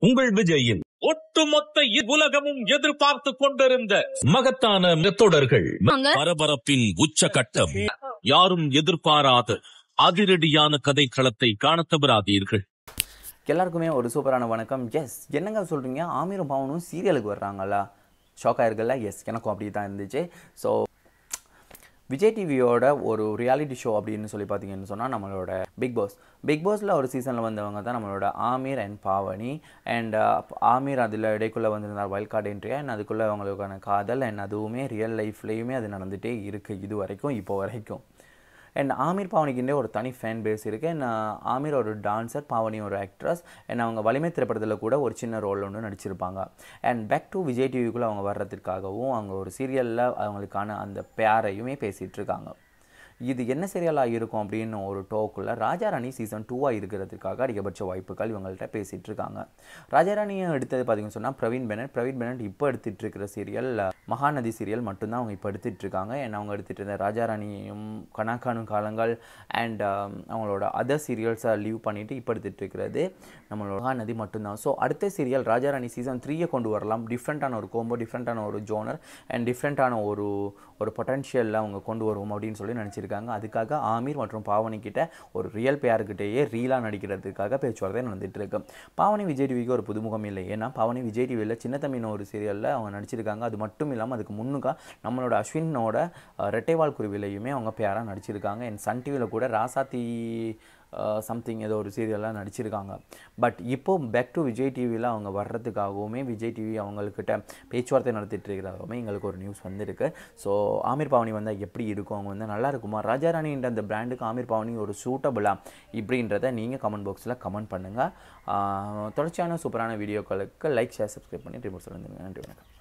உங்கள் விஜயின் ஒட்டுமொத்த இ- உலகமும் எதிர்பார்த்து கொண்டிருந்த மகத்தான தொடர்கள் வாங்க. பரபரப்பின் உச்சகட்டம் யாரும் எதிர்பாராத அதிரடியான கதைக்களத்தை காணத் தவறாதீர்கள் எல்லாருக்குமே ஒரு சூப்பரான வணக்கம் எஸ் என்னங்க சொல்கிறீங்க ஆமீரும் பாவனும் சீரியலுக்கு வர்றாங்களா ஷாக் ஆயிருக்குல்ல எஸ் எனக்கும் அப்படி தான் இருந்துச்சு ஸோ விஜய் டிவியோட ஒரு ரியாலிட்டி ஷோ அப்படின்னு சொல்லி பார்த்தீங்கன்னு சொன்னால் நம்மளோட பிக் பாஸ் பிக் பாஸில் ஒரு சீசனில் வந்தவங்க தான் நம்மளோட ஆமீர் அண்ட் பாவனி அண்ட் ஆமீர் அதில் இடைக்குள்ளே வந்திருந்தார் வைல்ட் கார்டு என்ட்ரி அண்ட் அதுக்குள்ளே அவங்களுக்கான காதல் அண்ட் அதுவுமே ரியல் லைஃப்லேயுமே அது நடந்துகிட்டே இருக்குது இது வரைக்கும் இப்போ வரைக்கும் அண்ட் ஆமீர் பாவனிக்குண்டே ஒரு தனி ஃபேன் பேஸ் இருக்குது அண்ட் ஆமீர் ஒரு டான்சர் பாவனி ஒரு ஆக்ட்ரஸ் அண்ட் அவங்க வலிமை திரைப்படத்தில் கூட ஒரு சின்ன ரோல் ஒன்று நடிச்சிருப்பாங்க அண்ட் பேக் டு விஜய் டிவிக்குள்ளே அவங்க வர்றதுக்காகவும் அவங்க ஒரு சீரியலில் அவங்களுக்கான அந்த பேரையுமே பேசிகிட்டு இருக்காங்க இது என்ன சீரியலாக இருக்கும் அப்படின்னு ஒரு டோக்குள்ள ராஜாராணி சீசன் டூவாக இருக்கிறதுக்காக அதிகபட்ச வாய்ப்புகள் இவங்கள்ட்ட பேசிகிட்டு இருக்காங்க ராஜாராணியை எடுத்தது பார்த்தீங்கன்னு சொன்னால் பிரவீன் பெனட் பிரவீன் பெனட் இப்போ எடுத்துகிட்டு இருக்கிற சீரியல் மகாநதி சீரியல் மட்டும்தான் அவங்க இப்போ எடுத்துகிட்டு இருக்காங்க ஏன்னா அவங்க எடுத்துகிட்டு இருந்த ராஜாராணியும் கணக்கானும் காலங்கள் அண்ட் அவங்களோட அதர் சீரியல்ஸை லீவ் பண்ணிவிட்டு இப்போ எடுத்துகிட்டு இருக்கிறது நம்மளோட மகாநதி மட்டும்தான் ஸோ அடுத்த சீரியல் ராஜாராணி சீசன் த்ரீயை கொண்டு வரலாம் டிஃப்ரெண்ட்டான ஒரு கோம்போ டிஃப்ரெண்ட்டான ஒரு ஜோனர் அண்ட் டிஃப்ரெண்ட்டான ஒரு ஒரு பொட்டன்ஷியலில் அவங்க கொண்டு வருவோம் அப்படின்னு சொல்லி நினச்சிருக்காங்க அதுக்காக ஆமீர் மற்றும் பாவனி கிட்ட ஒரு ரியல் பேருக்கிட்டேயே ரீலாக நடிக்கிறதுக்காக பேச்சுவார்த்தை நடந்துட்டு இருக்கு பாவனி விஜய் டிவிக்கு ஒரு புதுமுகம் இல்லை ஏன்னா பாவனி விஜய் டிவியில் சின்ன தம்பின்னு ஒரு சீரியலில் அவங்க நடிச்சிருக்காங்க அது மட்டும் இல்லாமல் அதுக்கு முன்னுக்கா நம்மளோட அஸ்வினோட அஹ், ரெட்டைவால் குருவிலையுமே அவங்க பேராக நடிச்சிருக்காங்க என் சன் டிவியில் கூட ராசாத்தி சம்திங் ஏதோ ஒரு சீரியல்லாம் நடிச்சிருக்காங்க பட் இப்போ பேக் டு விஜய் டிவியில் அவங்க வர்றதுக்காகவுமே விஜய் டிவி அவங்கக்கிட்ட பேச்சுவார்த்தை நடத்திட்டு இருக்கிறதாகவுமே எங்களுக்கு ஒரு நியூஸ் வந்திருக்கு ஸோ ஆமீர் பாவனி வந்தால் எப்படி இருக்கும் அவங்க வந்து நல்லா இருக்குமா ராஜாராணின்ற அந்த பிராண்டுக்கு ஆமீர் பாவனி ஒரு சூட்டபுளா இப்படின்றத நீங்கள் கமெண்ட் பாக்ஸில் கமெண்ட் பண்ணுங்கள் தொடர்ச்சியான சூப்பரான வீடியோக்களுக்கு லைக் ஷேர் சப்ஸ்கிரைப் பண்ணி ரிமோட் சொல்லுங்கள் நன்றி வணக்கம்